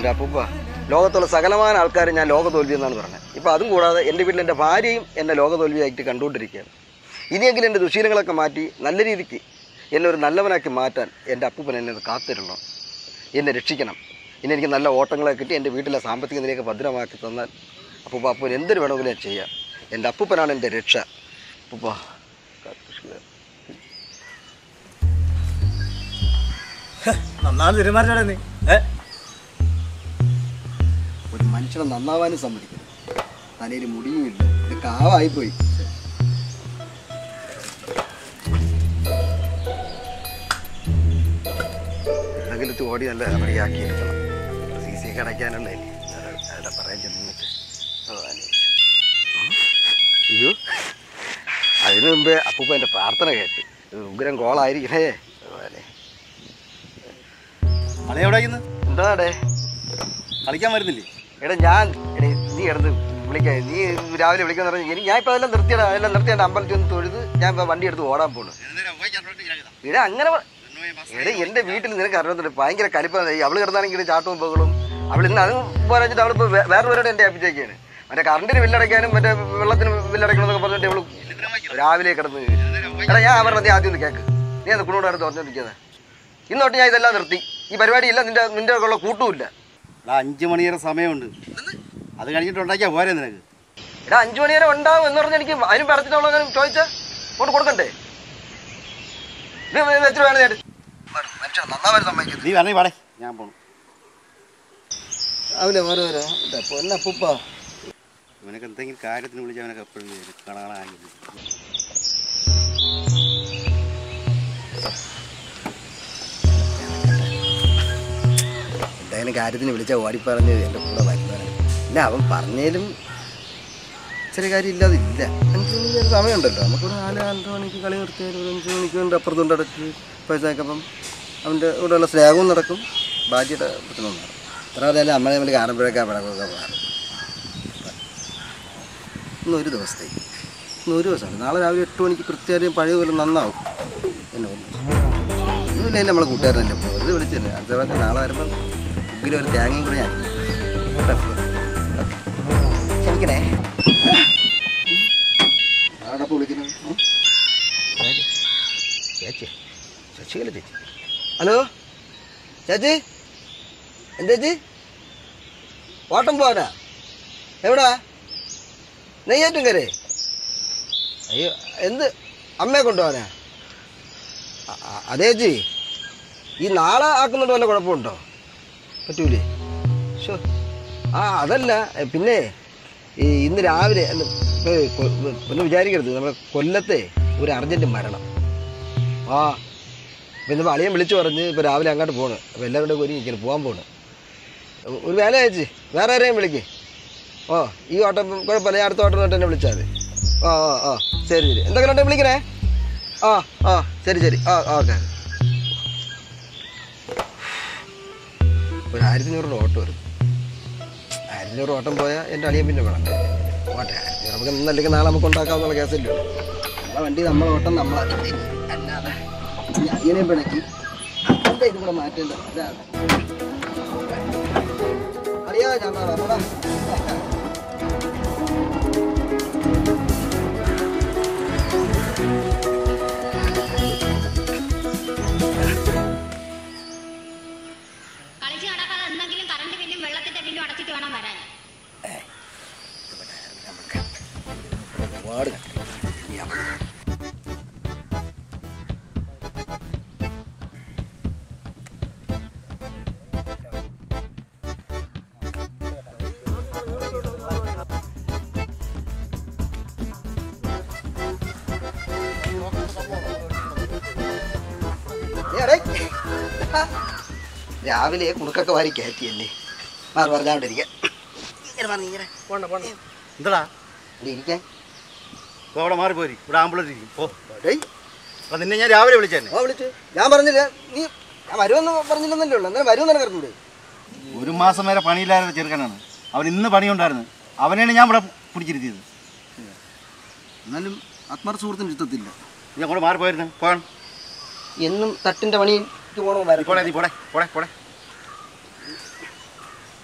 എൻ്റെ അപ്പൂപ്പ ലോകത്തുള്ള സകലമായ ആൾക്കാർ ഞാൻ ലോക തോൽവി എന്നാണ് പറഞ്ഞത് ഇപ്പോൾ അതും കൂടാതെ എൻ്റെ വീട്ടിൽ എൻ്റെ ഭാര്യയും എന്നെ ലോക തോൽവിയായിട്ട് കണ്ടുകൊണ്ടിരിക്കുകയാണ് ഇനിയെങ്കിലും എൻ്റെ ദുശീലങ്ങളൊക്കെ മാറ്റി നല്ല രീതിക്ക് എന്നെ ഒരു നല്ലവനാക്കി മാറ്റാൻ എൻ്റെ അപ്പൂപ്പൻ എന്നെ ഒന്ന് കാത്തിരണം എന്നെ രക്ഷിക്കണം ഇനി എനിക്ക് നല്ല ഓട്ടങ്ങളെ കിട്ടി എൻ്റെ വീട്ടിലെ സാമ്പത്തിക നിലയൊക്കെ ഭദ്രമാക്കി തന്നാൽ അപ്പൂപ്പ അപ്പൂപ്പൻ എന്തൊരു വേണമെങ്കിലും ഞാൻ ചെയ്യാം എൻ്റെ അപ്പൂപ്പനാണ് എൻ്റെ രക്ഷ അപ്പൂപ്പ കാത്തുരക്ഷിക്കുക. നന്നാണ് പെരുമാറ്റാടാ നീ ഏ ഒരു മനുഷ്യനെ നന്നാവാനും സമ്മതിക്കുന്നു തലയിൽ മുടിയുമില്ല ഇത് കാവായിപ്പോയി എന്തെങ്കിലും ഓടി നല്ല റെഡിയാക്കി എടുക്കണം സി സി ഒക്കെ അടയ്ക്കാനുള്ളതല്ലേ അവിടെ പറയാൻ ചെന്നിട്ട് ഭഗവാനെ. അയ്യോ അതിനു മുമ്പേ അപ്പൂപ്പ എൻ്റെ പ്രാർത്ഥന കേട്ട് ഇത് ഉഗ്രം ഗോളായിരിക്കണേ ഭഗവാനെ കളി എവിടെ ഇന്ന് എന്താടേ കളിക്കാൻ വരുന്നില്ലേ എടാ ഞാൻ എടേ നീ കിടന്ന് വിളിക്കാൻ നീ രാവിലെ വിളിക്കാന്ന് പറഞ്ഞു എനിക്ക് ഞാൻ ഇപ്പൊ അതെല്ലാം നിർത്തിയടാ അതെല്ലാം നിർത്തി എൻ്റെ അമ്പലത്തിൽ ഒന്ന് തൊഴുത് ഞാൻ ഇപ്പൊ വണ്ടി എടുത്ത് ഓടാൻ പോണു എടാ അങ്ങനെ പ- എടാ എൻ്റെ വീട്ടിൽ നിനക്ക് അറിയത്തില്ല ഭയങ്കര കലിപ്പാണ് അവള് കിടന്നാണെങ്കിൽ ചാട്ടവും ബഹളും അവൾ ഇന്ന് അതും പോരാഞ്ഞിട്ട് അവളിപ്പോ വേ- വേറൊരുവരോട് എൻ്റെ ഏൽപ്പിച്ചേക്കാണ് മറ്റേ കറണ്ടിന് ബില്ലടയ്ക്കാനും മറ്റേ വെള്ളത്തിന് ബില്ലടയ്ക്കണമെന്നൊക്കെ പറഞ്ഞിട്ട് അവള് രാവിലെ കിടന്ന് എടാ ഞാൻ അവരുടെ നീ ആദ്യം ഒന്ന് കേക്ക് നീ അത് കുണോട് അടുത്ത് പറഞ്ഞോണ്ടിരിക്കുന്നത് ഇന്നോട്ട് ഞാൻ ഇതെല്ലാം നിർത്തി ഈ പരിപാടിയില്ല നിന്റെ നിന്റെ ഉള്ള കൂട്ടുമില്ല എടാ അഞ്ച് മണിയേറെ സമയമുണ്ട് അത് കഴിഞ്ഞിട്ട് ഉണ്ടാക്കിയാ പോരെ നിനക്ക് എടാ അഞ്ചു മണി വരെ ഉണ്ടാവും എന്ന് പറഞ്ഞാൽ എനിക്ക് അതിനും പറഞ്ഞിട്ടുള്ള ചോദിച്ചാ കൊണ്ട് കൊടുക്കണ്ടേ ഇത് വെച്ചിട്ട് വേണം ഞാൻ മനുഷ്യൻ നന്നാവാൻ സമ്മതിക്കുന്നത് നീ വരണേ പാടേ ഞാൻ പോണു അവനെ വരെ വരാ പൊന്നപ്പൂപ്പ ഇവനൊക്കെ എന്തെങ്കിലും കാര്യത്തിന് വിളിച്ചാൽ അവനൊക്കെ എപ്പോഴും കാണാനായി എന്തായാലും കാര്യത്തിന് വിളിച്ചാൽ ഓടിപ്പറഞ്ഞ് എൻ്റെ കൂടെ വരുന്നവനാണ് പിന്നെ അവൻ പറഞ്ഞാലും ചെറിയ കാര്യം ഇല്ലാതില്ല അഞ്ച് മണി വരെ സമയമുണ്ടല്ലോ നമുക്കൊരു നാല് അഞ്ച് മണിക്ക് കളി നിർത്തിയാൽ ഒരു അഞ്ച് മണിക്ക് കൊണ്ട് അപ്പുറത്തുകൊണ്ട് അടച്ച് പൈസ ആക്കപ്പം അവൻ്റെ കൂടെയുള്ള സ്നേഹവും നടക്കും ബാധ്യത പ്രശ്നവും നടക്കും എത്ര പറഞ്ഞാലും നമ്മളെ തമ്മിൽ കാണുമ്പോഴൊക്കെ പടക്കമൊക്കെ മാറും ഇന്ന് ഒരു ദിവസത്തേക്ക് ഇന്ന് ഒരു ദിവസമാണ് നാളെ രാവിലെ എട്ട് മണിക്ക് കൃത്യമായും പഴയ പോലെ നന്നാവും എന്നെ ഒന്നുമില്ല നമ്മളെ കൂട്ടുകാരനല്ലേ ഇപ്പോൾ ഇത് വിളിച്ചില്ലേ അതേപോലെ നാളെ വരുമ്പോൾ ഉഗ്രം ഒരു തേങ്ങയും കൂടെ ഞാൻ കേട്ടോ? ക്ഷമിക്കണേ ആടാ ഇപ്പോൾ വിളിക്കുന്നത് ഉം? ആര്? ചേച്ചി ശശികല ചേച്ചി ഹലോ ചേച്ചി എന്താ ചേച്ചി ഓട്ടം പോവാനാ എവിടാ നെയ്യാറ്റുംകരേ അയ്യോ എന്ത് അമ്മയെ കൊണ്ടുപോകാനാ അ- അ- അതേ ചേച്ചി ഈ നാളെ ആക്കുന്നുണ്ട് വല്ല കുഴപ്പമുണ്ടോ പറ്റൂലേ ഷോ ആ അതല്ല എ, പിന്നെ ഈ ഇന്ന് രാവിലെ അല്ല, ഇപ്പൊ കൊ- ഒന്ന് വിചാരിക്കരുത് നമ്മുടെ കൊല്ലത്തെ ഒരു അർജൻറ്റ് മരണം ആ ഇപ്പം ഇന്ന് അളിയൻ വിളിച്ചു പറഞ്ഞ് ഇപ്പോൾ രാവിലെ അങ്ങോട്ട് പോണ് അപ്പോൾ എല്ലാവരും കൂടെ ഒരുങ്ങി നിൽക്കണം പോകാൻ പോണ് ഒരു വേല ചേച്ചി വേറെ ആരെയും വിളിക്കേ ഓ ഈ ഓട്ടം കുഴപ്പമില്ല ഞാൻ അടുത്ത ഓട്ടം തൊട്ട് എന്നെ വിളിച്ചാൽ മതി ആ ആ ആ ശരി ശരി എന്തൊക്കെ ഉണ്ടെ വിളിക്കണേ ആ ആ ശരി ശരി ആ ആ, ഓക്കെ ഒരു ആയിരത്തി അഞ്ഞൂറിൻ്റെ ഓട്ടം വരും ആയിരത്തി അഞ്ഞൂറ് ഓട്ടം പോയാൽ എൻ്റെ അളിയൻ പിന്നെ വേണം ഓട്ടെ ആയിരത്തി അഞ്ഞൂറ് നമുക്ക് ഇന്നല്ലെങ്കിൽ നാളെ നമുക്ക് ഉണ്ടാക്കാവുന്ന കേസല്ലേ ഉള്ളൂ നമ്മളെ വണ്ടി നമ്മളെ ഓട്ടം നമ്മളെ അല്ലാതെ ഈ അളിയനെ പിണക്കി എന്താ ഇത് കൂടെ മാറ്റേണ്ടത് അതാണ് അറിയാ ഞാൻ നമ്മളെ കളിച്ച് നടക്കാതെ എന്തെങ്കിലും കറണ്ട് ബില്ലും വെള്ളത്തിന്റെ ബില്ലും അടച്ചിട്ട് വേണം വരാൻ ഒരുപാട് കണ്ടു. ഇനി അവിടെ ഏടേ. രാവിലെ കുണുക്കൊക്കെ വാരി കയറ്റിയല്ലേ മാറി പറഞ്ഞാണ്ടിരിക്കാം ഇങ്ങനെ പറഞ്ഞു ഇങ്ങനെ പോണ്ട പോണ്ട എന്താടാ ഇവിടെ ഇരിക്കാൻ ഇപ്പോൾ അവിടെ മാറിപ്പോരി ഇവിടെ ആമ്പുലൻസ് ഇരിക്കും പോ ഡേയ് അപ്പം നിന്നെ ഞാൻ രാവിലെ വിളിച്ചേനെ ഓ വിളിച്ചു ഞാൻ പറഞ്ഞില്ല നീ ഞാൻ വരുമെന്ന് പറഞ്ഞില്ലെന്നല്ലേ ഉള്ളൂ എന്നാലും വരുമെന്ന് എനിക്ക് അറിഞ്ഞൂടെ ഒരു മാസം വരെ പണിയില്ലാതെ ചെറുക്കനാണ് അവൻ ഇന്ന് പണിയുണ്ടായിരുന്നു അവനെയാണ് ഞാൻ ഇവിടെ പിടിച്ചിരുത്തിയത് എന്നാലും ആത്മാർത്ഥ സുഹൃത്തിന് ഇഷ്ടത്തില്ല നീ അങ്ങോട്ട് മാറിപ്പോയിരുന്നു പോകണം എന്നും തട്ടിന്റെ പണിക്ക് പോകണോ നീ പോടെ നീ പോടെ പോടെ പോടെ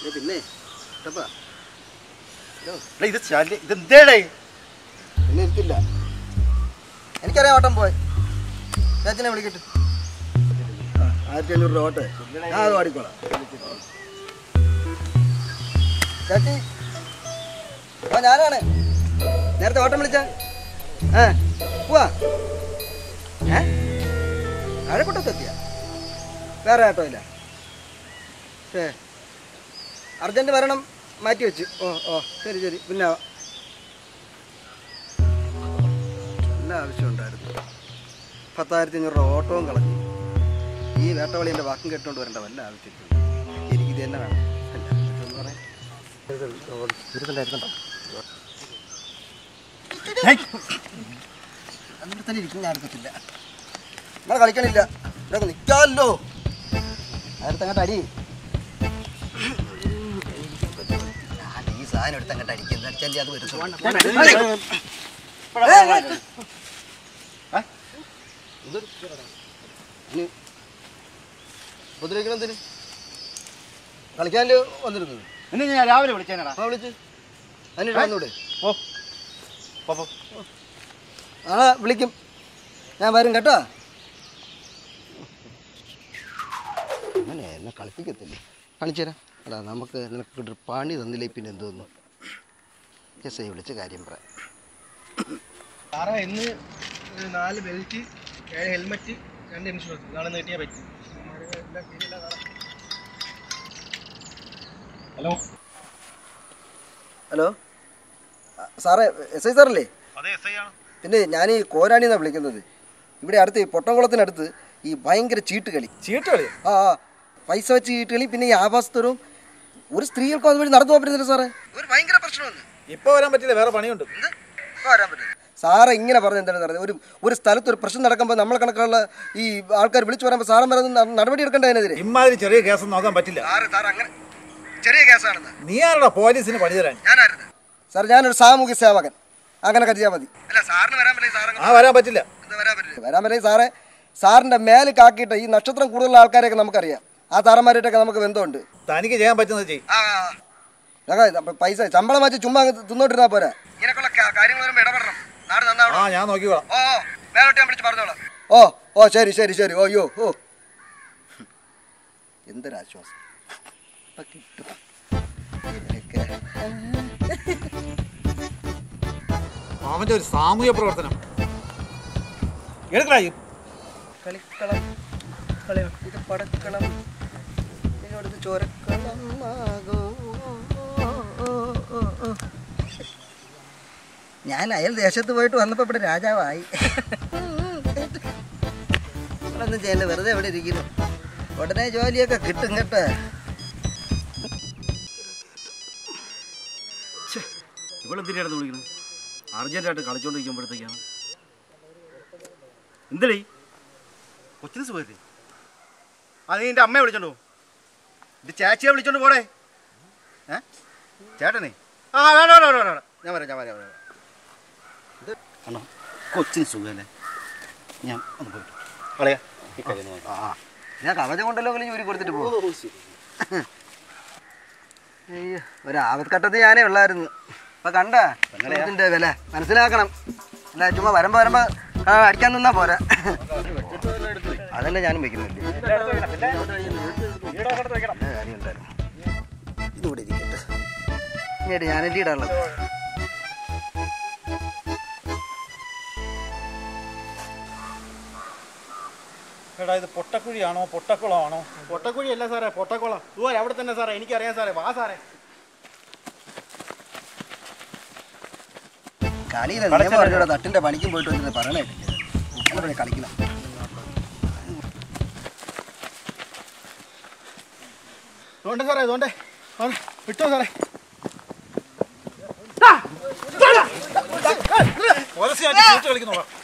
ഇത് പിന്നെ കേട്ടപ്പാ എടാ, ഇത് ശല്യം ഇതെന്തേടേ പിന്നെ ഇരുത്തില്ല എനിക്കറിയാം ഓട്ടം പോയി ചേച്ചനെ വിളിക്കട്ടെ ആ, ആയിരത്തി അഞ്ഞൂറ് രൂപ ഓട്ടെ ഞാൻ അത് പാടിക്കോളാം ചേച്ചി ആ ഞാനാണ് നേരത്തെ ഓട്ടം വിളിച്ച ഏ പോവാ ഏ അഴക്കൊട്ടത്തെത്തിയ വേറെ ആട്ടോ ഇല്ല ഏ അർജൻറ്റ് വരണം മാറ്റി വെച്ച് ഓ ഓ ശരി ശരി പിന്നെ നല്ല ആവശ്യമുണ്ടായിരുന്നു പത്തായിരത്തി അഞ്ഞൂറ് രൂപ ഓട്ടവും കളഞ്ഞു ഈ വേട്ടവളിൻ്റെ വാക്കും കേട്ടുകൊണ്ട് വരേണ്ട വല്ല ആവശ്യത്തില്ല എനിക്കിത് തന്നെ വേണം അല്ല ഇതെന്ന് പറയാൻ അതിൻ്റെ തന്നെ ഇരിക്കും ഞാൻ എടുക്കത്തില്ല നിങ്ങൾ കളിക്കണില്ല ഇവിടെ നിൽക്കാമല്ലോ അടുത്തങ്ങോട്ട് അടി ഞാൻ ഈ സാധനം എടുത്തങ്ങോട്ട് അടിക്കുന്നത് അടിച്ചാലേ അത് വരും ഇനി ഉപദ്രവിക്കണം എന്തിന് കളിക്കാൻ്റെ വന്നിരുന്നത് എന്നെ ഞാൻ രാവിലെ വിളിച്ചേനടാ ആ വിളിച്ച് അതിന് വന്നൂടെ ഓ പോ, പോ. ആ വിളിക്കും ഞാൻ വരും കേട്ടോ അങ്ങനെ എന്നെ കളിപ്പിക്കത്തില്ലേ കാണിച്ചു തരാം എടാ നമുക്ക് നിനക്ക് ഒരു പണി തന്നില്ലേ പിന്നെ എന്തോന്നു എസ് ഐ വിളിച്ച് കാര്യം പറയാം സാറേ ഇന്ന് ഒരു നാല് ബെൽറ്റ് ഏഴ് ഹെൽമെറ്റ് രണ്ട് ഇൻഷുറൻസ് ഇതാണ് നീട്ടിയാൽ പറ്റി ഹലോ ഹലോ ആ, സാറേ എസ് ഐ സാറല്ലേ അതെ എസ് ഐ ആണ് പിന്നെ ഞാൻ ഈ കോരാണി എന്നാണ് വിളിക്കുന്നത് ഇവിടെ അടുത്ത് ഈ പൊട്ടംകുളത്തിനടുത്ത് ഈ ഭയങ്കര ചീട്ട് കളി ചീട്ട് കളി ആ ആ പൈസ വെച്ച് ചീട്ട് കളി പിന്നെ ഈ ആവാസത്തരും ഒരു സ്ത്രീകൾക്കും അതുവഴി നടന്നു പോകാൻ പറ്റുന്നില്ല സാറേ ഒരു ഭയങ്കര പ്രശ്നമാണ് ഇപ്പൊ വരാൻ പറ്റില്ല വേറെ പണിയുണ്ട് സാറ് ഇങ്ങനെ പറഞ്ഞ എന്താണ് സാറേ ഒരു ഒരു സ്ഥലത്ത് ഒരു പ്രശ്നം നടക്കുമ്പോൾ നമ്മളെ കണക്കുള്ള ഈ ആൾക്കാർ വിളിച്ചു പറയുമ്പോൾ സാറൻ പറയുന്നത് നടപടി എടുക്കേണ്ട അതിനെതിരെ ഇമാതിരി ചെറിയ കേസ് നോക്കാൻ പറ്റില്ല അങ്ങനെ ചെറിയ കേസാണെന്ന് നീ ആരുടെ പോലീസിന് പണി തരാൻ ഞാനായിരുന്നു സാർ ഞാനൊരു സാമൂഹ്യ സേവകൻ അങ്ങനെ കരുതിയാൽ മതി അല്ല സാറിന് വരാൻ പറ്റില്ല സാറ് ആ വരാൻ പറ്റില്ല വരാൻ പറ്റില്ല സാറേ സാറിന്റെ മേല് കാക്കിയിട്ട് ഈ നക്ഷത്രം കൂടുതലുള്ള ആൾക്കാരെയൊക്കെ നമുക്കറിയാം ആ സാറന്മാരായിട്ടൊക്കെ നമുക്ക് ബന്ധമുണ്ട് തനിക്ക് ചെയ്യാൻ പറ്റുന്നത് ചെയ്യും ഞങ്ങൾ ഇപ്പൊ പൈസ ശമ്പളം വെച്ച് ചുമ്മാ അങ്ങ് തിന്നോണ്ടിരുന്നാ പോരാ ഇങ്ങനെയൊക്കെയുള്ള കാര്യങ്ങൾ വരുമ്പോൾ ഇടപെടണം നാട് നന്നാവണം ആ ഞാൻ നോക്കിക്കോളാം ഓ മേലോട്ട് ഞാൻ വിളിച്ച് പറഞ്ഞോളാം ഓ ഓ ശരി ശരി ശരി ഓ യോ ഓ എന്തൊരാശ്വാസം ഇപ്പൊ കിട്ടും ഇവരൊക്കെ അവന്റെ ഒരു സാമൂഹ്യ പ്രവർത്തനം എടുക്കടാ ഈ കളിക്കളം ഇത് പടക്കളം ഇതിനോടത് ചോരക്കളം ആകോ ഞാൻ അയൽ ദേശത്ത് പോയിട്ട് വന്നപ്പോൾ ഇവിടെ രാജാവായി ഒന്നും ചെയ്യണ്ട വെറുതെ ഇവിടെ ഇരിക്കുന്നു ഉടനെ ജോലിയൊക്കെ കിട്ടും കേട്ടോ ഇവളെന്തിനായിരുന്നു വിളിക്കുന്നത് അർജന്റായിട്ട് കളിച്ചോണ്ടിരിക്കുമ്പോഴത്തേക്കാണ് എന്തടേ കൊച്ചിന് സുഖല്ലേ അത് നീ എൻ്റെ അമ്മയെ വിളിച്ചോണ്ടോ ഇത് ചേച്ചിയെ വിളിച്ചോണ്ട് പോടേ ഏ ചേട്ടനെ ആ വേണ്ട വേണ്ട വേണ്ട വേണ്ട ഞാൻ വരാം ഞാൻ വരാം വരാം ഇത് ആണോ കൊച്ചിന് സുഖമല്ലേ ഞാൻ ഒന്ന് പോയിട്ട് കളയാ ആ ആ. ഞാൻ കവചം കൊണ്ടല്ലോ ജോലി കൊടുത്തിട്ട് പോകും അയ്യോ ഒരു ആപത്ഘട്ടത്തിൽ ഞാനേ ഉള്ളായിരുന്നു അപ്പൊ കണ്ട ഇതിന്റെ വില മനസ്സിലാക്കണം അല്ല ചുമ്മാ വരുമ്പോ വരുമ്പോ ആ, അടിക്കാൻ നിന്നാ പോരാ അതന്നെ ഞാനും വെക്കുന്നില്ലേ കാര്യം ഉണ്ടായിരുന്നു ഇതുകൂടെ ഇരിക്കട്ടെ ഇനിയായിട്ട് ഞാനല്ലേ ഇടാനുള്ളത് എടാ ഇത് പൊട്ടക്കുഴിയാണോ പൊട്ടക്കുളമാണോ പൊട്ടക്കുഴി അല്ല സാറേ പൊട്ടക്കുളം ഓ അവിടെ തന്നെ സാറേ എനിക്കറിയാം സാറേ വാ സാറേ കളിയിലെ നിയമം അറിഞ്ഞൂടാ തട്ടിന്റെ പണിക്കും പോയിട്ട് വന്നിട്ട് പറയണേ അങ്ങനെ കളിക്കണം തോണ്ടേ സാറേ തോണ്ടേ തോണ്ടേ. വിട്ടോ സാറേ പോലീസുകാർക്ക് ചീട്ട് കളിക്കുന്നു വാ.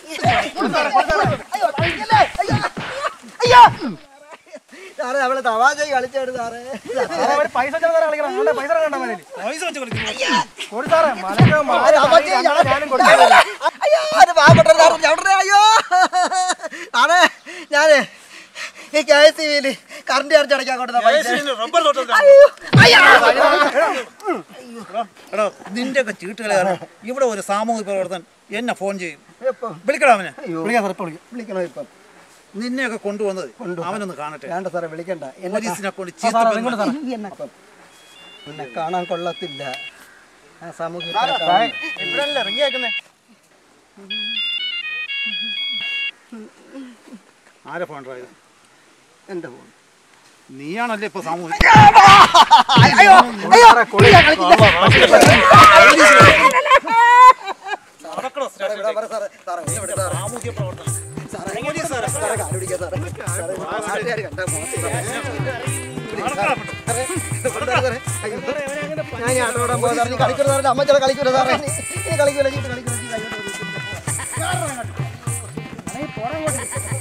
സാറേ അവളെ തമാശ കളിച്ചാണ് സാറേ സാറേ, അവര് പൈസ വെച്ചാ സാറേ കളിക്കണം. അതുകൊണ്ട് പൈസ കണ്ടാ മതി. പൈസ വെച്ച് കളിക്കുന്നു. കൊടു സാറേ, മലയ്ക്ക് മാല തമാശ കണ്ടാ ഞാനും കൊടുത്തു. അയ്യോ അത് പാവപ്പെട്ട അയ്യോ സാറേ ഞാനേ ഈ കെ എസ് ബിയില് കറണ്ട് ചാർജ് അടയ്ക്കാൻ കൊടുത്ത പൈസ റബ്ബർ തോട്ടം എടോ നിന്റെ ഒക്കെ ചീട്ടുകളെ കാരണം ഇവിടെ ഒരു സാമൂഹിക പ്രവർത്തകൻ എന്നെ ഫോൺ ചെയ്യും എപ്പം വിളിക്കടാ അവനെ വിളിക്കാം സാർ ഇപ്പം വിളിക്കാം വിളിക്കണോ ഇപ്പം നിന്നെയൊക്കെ കൊണ്ടുവന്നത് അവനൊന്ന് കാണട്ടെ വേണ്ട സാറേ വിളിക്കണ്ട എന്നെ പോലീസിനെ കൊണ്ട് ആ, സാറേ, ചീത്ത ഇങ്ങോട്ട് സാറേ. എന്നെ അപ്പം എന്നെ കാണാൻ കൊള്ളത്തില്ല ആ സാമൂഹ്യ പ്രവർത്തകൻ. ഇവിടെ റിങ് കേൾക്കുന്നേ ആരെ ഫോൺ ഡ്രൈവ് എന്റെ ഫോൺ നീയാണല്ലേ ഇപ്പൊ സാമൂഹിക അയ്യോ അയ്യോ കളിക്കാൻ കളിക്കില്ല. സാറേ, ഇവിടെ വരെ സാറേ. സാറേ, ഒന്ന് വിട് സാറേ. സാമൂഹ്യ പ്രവർത്തനം സാറേ, സാറേ, കാല് പിടിക്കാം സാറേ. സാറേ, നാട്ടുകാര് കണ്ടാ മോശം സാറേ. സാറേ, ഇവിടെ സാറേ. അയ്യോ. ഞാൻ ഈ ആട്ടോടാൻ പോകാം സാറേ. നീ കളിക്കൂല സാറേ. അമ്മ ചില കളിക്കൂല സാറേ. നീ നീ കളിക്കൂല ചീട്ട് കളിക്കൂല ചീട്ട് കളിക്കൂല.